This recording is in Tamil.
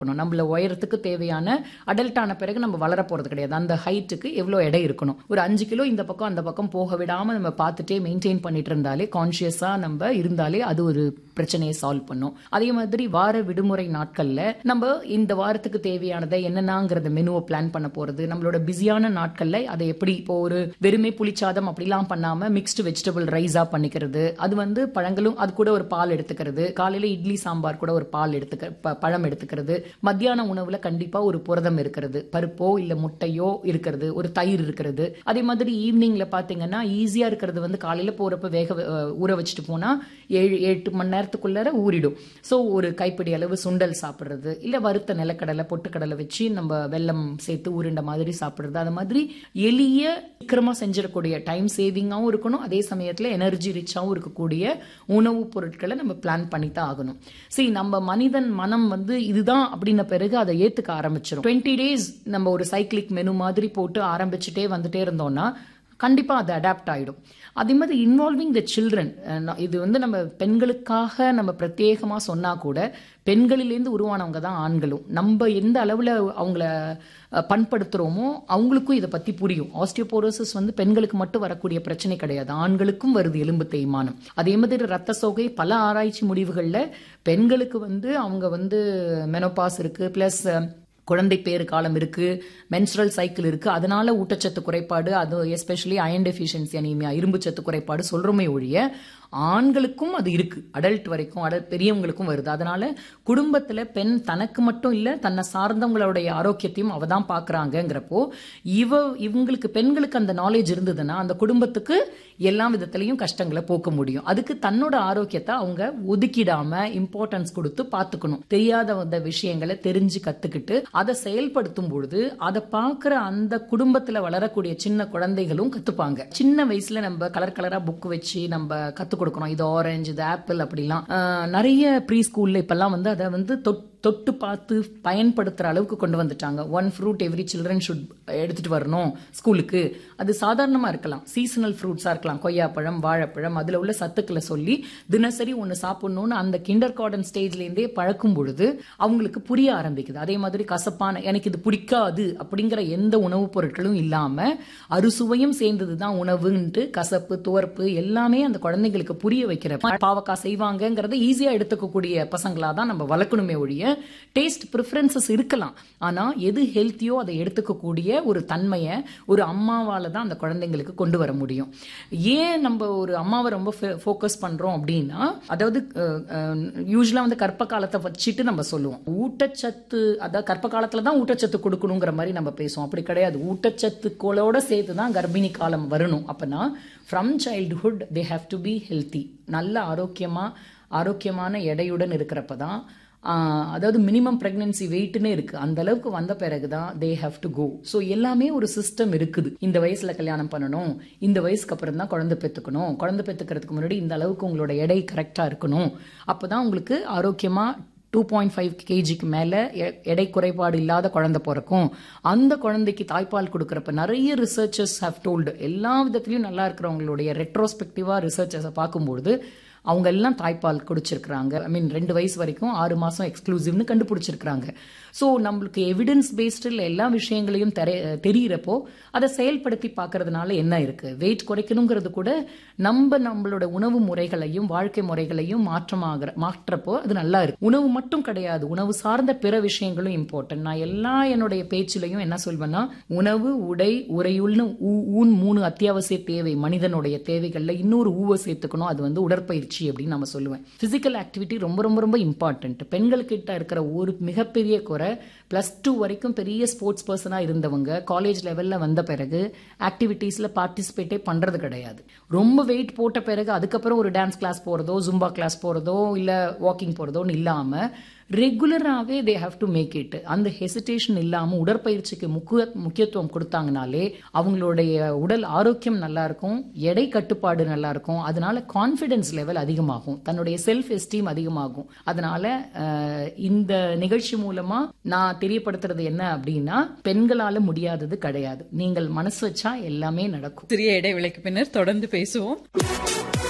இருக்கணும் நம்மள உயரத்துக்கு தேவையான அடல்ட் ஆன பிறகு நம்ம வளர போறது கிடையாது அந்த ஹைட்டுக்கு எவ்வளவு எடை இருக்கணும் ஒரு அஞ்சு கிலோ இந்த பக்கம் அந்த பக்கம் போக விடாம நம்ம பார்த்துட்டே மெயின்டைன் பண்ணிட்டு இருந்தாலே கான்சியஸா நம்ம இருந்தாலே அது ஒரு பிரச்சனையை சால்வ் பண்ணும் அதே மாதிரி வார விடுமுறை நாட்கள்ல நம்ம இந்த வாரத்துக்கு தேவையானதை என்னென்னங்கிறத மெனுவை பிளான் பண்ண போறது நம்மளோட பிஸியான நாட்கள்ல அதை எப்படி இப்போ ஒரு வெறுமே புளிச்சாதம் அப்படிலாம் பண்ணாம மிக்ஸ்டு வெஜிடபிள் ரைஸா பண்ணிக்கிறது அது வந்து பழங்களும் அது கூட ஒரு பால் எடுத்துக்கிறது காலையில இட்லி சாம்பார் கூட ஒரு பால் எடுத்துக்க ப- பழம் எடுத்துக்கிறது மத்தியான உணவுல கண்டிப்பா ஒரு புரதம் இருக்கிறது பருப்போ இல்ல முட்டையோ இருக்கிறது ஒரு தயிர் இருக்கிறது அதே மாதிரி ஈவினிங்ல பாத்தீங்கன்னா ஈஸியா இருக்கிறது வந்து காலையில போறப்ப வேக வ- அஹ் ஊற வச்சுட்டு போனா ஏழு எட்டு மணி நேரத்துக்குள்ளார ஊறிடும் சோ ஒரு கைப்பிடி அளவு சுண்டல் சாப்பிடுறது இல்ல வறுத்த நிலக்கடலை பொட்டுக்கடலை வச்சு நம்ம வெல்லம் சேர்த்து உருண்ட மாதிரி சாப்பிடுறது அது மாதிரி எளிய சீக்கிரமா செஞ்சிடக்கூடிய டைம் சேவிங்காகவும் இருக்கணும் அதே சமயத்துல எனர்ஜி ரிச்சாகவும் இருக்கக்கூடிய உணவுப் பொருட்களை நம்ம பிளான் பண்ணி தான் ஆகணும் சரி நம்ம மனிதன் மனம் வந்து இதுதான் அப்படின்ன பிறகு அதை ஏத்துக்க ஆரம்பிச்சிடும் டுவெண்ட்டி டேஸ் நம்ம ஒரு சைக்கிளிக் மெனு மாதிரி போட்டு ஆரம்பிச்சுட்டே வந்துட்டே இருந்தோம்னா கண்டிப்பா அது அடாப்ட் ஆயிடும் அதே மாதிரி இன்வால்விங் த சில்ட்ரன் இது வந்து நம்ம பெண்களுக்காக நம்ம பிரத்யேகமா சொன்னா கூட பெண்களிலேருந்து உருவானவங்க தான் ஆண்களும் நம்ம எந்த அளவுல அவங்கள அஹ், பண்படுத்துறோமோ அவங்களுக்கும் இதை பத்தி புரியும் ஆஸ்டியோபோரோசிஸ் வந்து பெண்களுக்கு மட்டும் வரக்கூடிய பிரச்சனை கிடையாது ஆண்களுக்கும் வருது எலும்பு தேய்மானம் அதே மாதிரி ரத்த சோகை பல ஆராய்ச்சி முடிவுகள்ல பெண்களுக்கு வந்து அவங்க வந்து மெனோபாஸ் இருக்கு பிளஸ் குழந்தை பேறு காலம் இருக்கு மென்ஸ்ட்ரல் சைக்கிள் இருக்கு அதனால ஊட்டச்சத்து குறைபாடு அது எஸ்பெஷலி அயன் டெஃபிஷியன்சி அனீமியா இரும்பு சத்து குறைபாடு சொல்றோமே ஒழிய ஆண்களுக்கும் அது இருக்கு அடல்ட் வரைக்கும் அடல்ட் பெரியவங்களுக்கும் வருது அதனால குடும்பத்துல பெண் தனக்கு மட்டும் இல்ல தன்னை சார்ந்தவங்களுடைய ஆரோக்கியத்தையும் அவ தான் பாக்குறாங்கிறப்போ இவ இவங்களுக்கு பெண்களுக்கு அந்த நாலேஜ் இருந்ததுன்னா அந்த குடும்பத்துக்கு எல்லா விதத்திலையும் கஷ்டங்களை போக்க முடியும் அதுக்கு தன்னோட ஆரோக்கியத்தை அவங்க ஒதுக்கிடாம இம்பார்ட்டன்ஸ் கொடுத்து பார்த்துக்கணும் தெரியாத அந்த விஷயங்களை தெரிஞ்சு கத்துக்கிட்டு அதை செயல்படுத்தும் பொழுது அதை பார்க்குற அந்த குடும்பத்துல வளரக்கூடிய சின்ன குழந்தைகளும் கத்துப்பாங்க சின்ன வயசுல நம்ம கலர் கலரா புக் வச்சு நம்ம கத்து கொடுக்கணும் இது ஆரஞ்சு இது ஆப்பிள் அப்படிலாம் ஆஹ், நிறைய ப்ரீ ஸ்கூல்ல இப்பெல்லாம் வந்து அதை வந்து தொட்- தொட்டு பார்த்து பயன்படுத்துற அளவுக்கு கொண்டு வந்துட்டாங்க one fruit every children should எடுத்துட்டு வரணும் ஸ்கூலுக்கு அது சாதாரணமா இருக்கலாம் சீசனல் ஃப்ரூட்ஸா இருக்கலாம் கொய்யாப்பழம் வாழைப்பழம் அதுல உள்ள சத்துக்களை சொல்லி தினசரி ஒன்னு சாப்பிடணும்னு அந்த கிண்டர் கார்டன் ஸ்டேஜ்ல இருந்தே பழக்கும் பொழுது அவங்களுக்கு புரிய ஆரம்பிக்குது அதே மாதிரி கசப்பான எனக்கு இது பிடிக்காது அப்படிங்கிற எந்த உணவுப் பொருட்களும் இல்லாம அறுசுவையும் சேர்ந்ததுதான் உணவுன்ட்டு கசப்பு துவர்ப்பு எல்லாமே அந்த குழந்தைங்களுக்கு புரிய வைக்கிற பாவக்காய் செய்வாங்கங்கறத ஈஸியா எடுத்துக்கக்கூடிய பசங்களா தான் நம்ம வளர்க்கணுமே ஒழிய டேஸ்ட் ப்ரிஃபரன்சஸ் இருக்கலாம் ஆனா எது ஹெல்த்தியோ அதை எடுத்துக்கக்கூடிய ஒரு தன்மையை ஒரு அம்மாவால தான் அந்த குழந்தைங்களுக்கு கொண்டு வர முடியும் ஏன் நம்ம ஒரு அம்மாவை ரொம்ப ஃபோக்கஸ் பண்றோம் அப்படின்னா அதாவது யூஸ்வலா வந்து கர்ப்ப காலத்தை வச்சுட்டு நம்ம சொல்லுவோம் ஊட்டச்சத்து அதாவது கர்ப்ப காலத்துல தான் ஊட்டச்சத்து கொடுக்கணுங்கிற மாதிரி நம்ம பேசுவோம் அப்படி கிடையாது ஊட்டச்சத்துக்களோட சேர்த்து தான் கர்ப்பிணி காலம் வரணும் அப்பனா from childhood they have to be healthy நல்ல ஆரோக்கியமா ஆரோக்கியமான எடையுடன் இருக்கிறப்ப தான் ஆஹ், அதாவது மினிமம் பிரெக்னன்சி வெயிட்னு இருக்கு அந்த அளவுக்கு வந்த பிறகு தான் they have to go so எல்லாமே ஒரு சிஸ்டம் இருக்குது இந்த வயசுல கல்யாணம் பண்ணணும் இந்த வயசுக்கு அப்புறம் தான் குழந்தை பெற்றுக்கணும் குழந்தை பெற்றுக்கிறதுக்கு முன்னாடி இந்த அளவுக்கு உங்களோட எடை கரெக்டா இருக்கணும் அப்பதான் உங்களுக்கு ஆரோக்கியமா டூ பாயிண்ட் ஃபைவ் கேஜிக்கு மேலே எடை குறைபாடு இல்லாத குழந்தை பிறக்கும் அந்த குழந்தைக்கு தாய்ப்பால் கொடுக்குறப்ப நிறைய ரிசர்ச்சர்ஸ் ஹவ் டோல்டு எல்லா விதத்துலையும் நல்லா இருக்கிறவங்களுடைய ரெட்ரோஸ்பெக்டிவாக ரிசர்ச்சர்ஸை பார்க்கும்பொழுது அவங்க எல்லாம் தாய்ப்பால் குடிச்சிருக்கிறாங்க ஐ மீன் ரெண்டு வயசு வரைக்கும் ஆறு மாசம் எக்ஸ்க்ளூசிவ்னு கண்டுபிடிச்சிருக்கிறாங்க ஸோ நம்மளுக்கு எவிடன்ஸ் பேஸ்டில் எல்லா விஷயங்களையும் தெரி தெரியிறப்போ அதை செயல்படுத்தி பார்க்கறதுனால என்ன இருக்கு வெயிட் குறைக்கணுங்கிறது கூட நம்ம நம்மளோட உணவு முறைகளையும் வாழ்க்கை முறைகளையும் மாற்றமாகிற மாற்றப்போ அது நல்லா இருக்கு உணவு மட்டும் கிடையாது உணவு சார்ந்த பிற விஷயங்களும் இம்பார்ட்டன்ட் நான் எல்லா என்னுடைய பேச்சிலையும் என்ன சொல்வேன்னா உணவு உடை உறையுள்னு ஊ- ஊன் மூணு அத்தியாவசிய தேவை மனிதனுடைய தேவைகள்ல இன்னொரு ஊவை சேர்த்துக்கணும் அது வந்து உடற்பயிற்சி அப்படின்னு நம்ம சொல்லுவேன் பிசிக்கல் ஆக்டிவிட்டி ரொம்ப ரொம்ப ரொம்ப இம்பார்ட்டன்ட் பெண்கள்கிட்ட இருக்கிற ஒரு மிகப்பெரிய குறை பிளஸ் டூ வரைக்கும் பெரிய ஸ்போர்ட்ஸ் பர்சனா இருந்தவங்க காலேஜ் லெவல்ல வந்த பிறகு ஆக்டிவிட்டீஸ்ல பார்ட்டிசிபேட்டே பண்றது கிடையாது ரொம்ப வெயிட் போட்ட பிறகு அதுக்கப்புறம் ஒரு டான்ஸ் கிளாஸ் போறதோ ஜும்பா கிளாஸ் போறதோ இல்ல வாக்கிங் போறதோன்னு இல்லாம ரெகுலராகவே they have to make it அந்த ஹெசிடேஷன் இல்லாம உடற்பயிற்சிக்கு முக்கிய முக்கியத்துவம் கொடுத்தாங்கனாலே அவங்களுடைய உடல் ஆரோக்கியம் நல்லா இருக்கும் எடை கட்டுப்பாடு நல்லா இருக்கும் அதனால கான்ஃபிடன்ஸ் லெவல் அதிகமாகும் தன்னுடைய செல்ஃப் எஸ்டீம் அதிகமாகும் அதனால அஹ், இந்த நிகழ்ச்சி மூலமா நான் தெரியப்படுத்துறது என்ன அப்படின்னா பெண்களால முடியாதது கிடையாது நீங்கள் மனசு வச்சா எல்லாமே நடக்கும் சிறிய இடைவேளைக்கு பின்னர் தொடர்ந்து பேசுவோம்